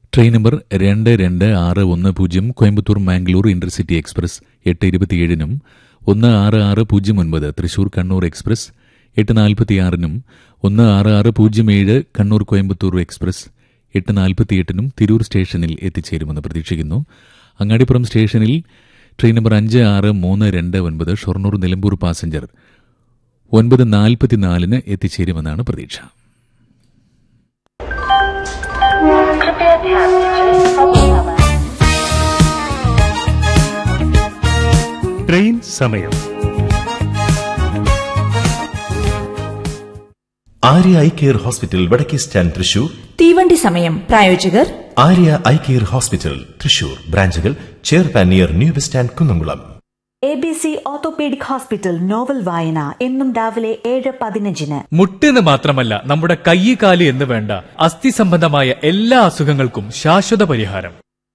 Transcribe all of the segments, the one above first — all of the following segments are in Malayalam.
ട്രെയിൻ നമ്പർ രണ്ട് രണ്ട് ആറ് ഒന്ന് പൂജ്യം കോയമ്പത്തൂർ മാംഗ്ലൂർ ഇന്റർസിറ്റി എക്സ്പ്രസ് എട്ട് ഇരുപത്തിയേഴിനും ഒന്ന് ആറ് ആറ് പൂജ്യം ഒൻപത് തൃശൂർ കണ്ണൂർ എക്സ്പ്രസ് എട്ട് നാൽപ്പത്തിയാറിനും ഒന്ന് ആറ് ആറ് പൂജ്യം ഏഴ് കണ്ണൂർ കോയമ്പത്തൂർ എക്സ്പ്രസ് എട്ട് നാൽപ്പത്തിയെട്ടിനും തിരൂർ സ്റ്റേഷനിൽ എത്തിച്ചേരുമെന്ന് പ്രതീക്ഷിക്കുന്നു അങ്ങാടിപ്പുറം സ്റ്റേഷനിൽ ട്രെയിൻ നമ്പർ അഞ്ച് ആറ് മൂന്ന് രണ്ട് ഒൻപത് ഷൊർണൂർ നിലമ്പൂർ പാസഞ്ചർ ഒൻപത് നാൽപ്പത്തിനാലിന് എത്തിച്ചേരുമെന്നാണ് പ്രതീക്ഷ कृपया ध्यान दीजिए अब समय ട്രെയിൻ സമയം ആര്യ ഐ കെയർ ഹോസ്പിറ്റൽ വടക്കേ സ്റ്റാൻഡ് തൃശൂർ തീവണ്ടി സമയം പ്രായോജകർ Arya eye care hospital Thrissur ബ്രാഞ്ചുകൾ ചെയർപാൻ near new bus stand Kunnamkulam A B C orthopaedic hospital novel വായന എന്നും രാവിലെ ഏഴ് പതിനഞ്ചിന് മുട്ടെന്ന് മാത്രമല്ല നമ്മുടെ കൈ കാല് എന്ന് വേണ്ട അസ്ഥി സംബന്ധമായ എല്ലാ അസുഖങ്ങൾക്കും ശാശ്വത പരിഹാരം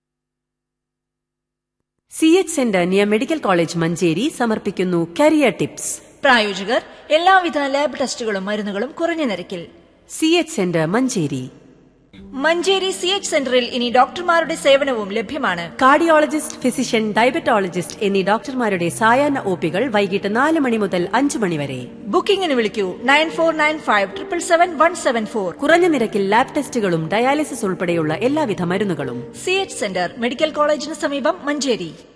C H centre near medical college Manjeri സമർപ്പിക്കുന്നു കരിയർ ടിപ്സ് പ്രായോജകർ എല്ലാവിധ ലാബ് ടെസ്റ്റുകളും മരുന്നുകളും കുറഞ്ഞ നിരക്കിൽ C H centre Manjeri Manjeri C H സെന്ററിൽ ഇനി ഡോക്ടർമാരുടെ സേവനവും ലഭ്യമാണ് കാർഡിയോളജിസ്റ്റ് ഫിസിഷ്യൻ ഡയബറ്റോളജിസ്റ്റ് എന്നീ ഡോക്ടർമാരുടെ സായാഹ്ന ഒപികൾ വൈകിട്ട് നാല് മണി മുതൽ അഞ്ച് മണി വരെ ബുക്കിംഗിന് വിളിക്കൂ nine four nine five triple seven one seven four കുറഞ്ഞ നിരക്കിൽ ലാബ് ടെസ്റ്റുകളും ഡയാലിസിസ് ഉൾപ്പെടെയുള്ള എല്ലാവിധ മരുന്നുകളും സി എച്ച് സെന്റർ മെഡിക്കൽ കോളേജിന് സമീപം മഞ്ചേരി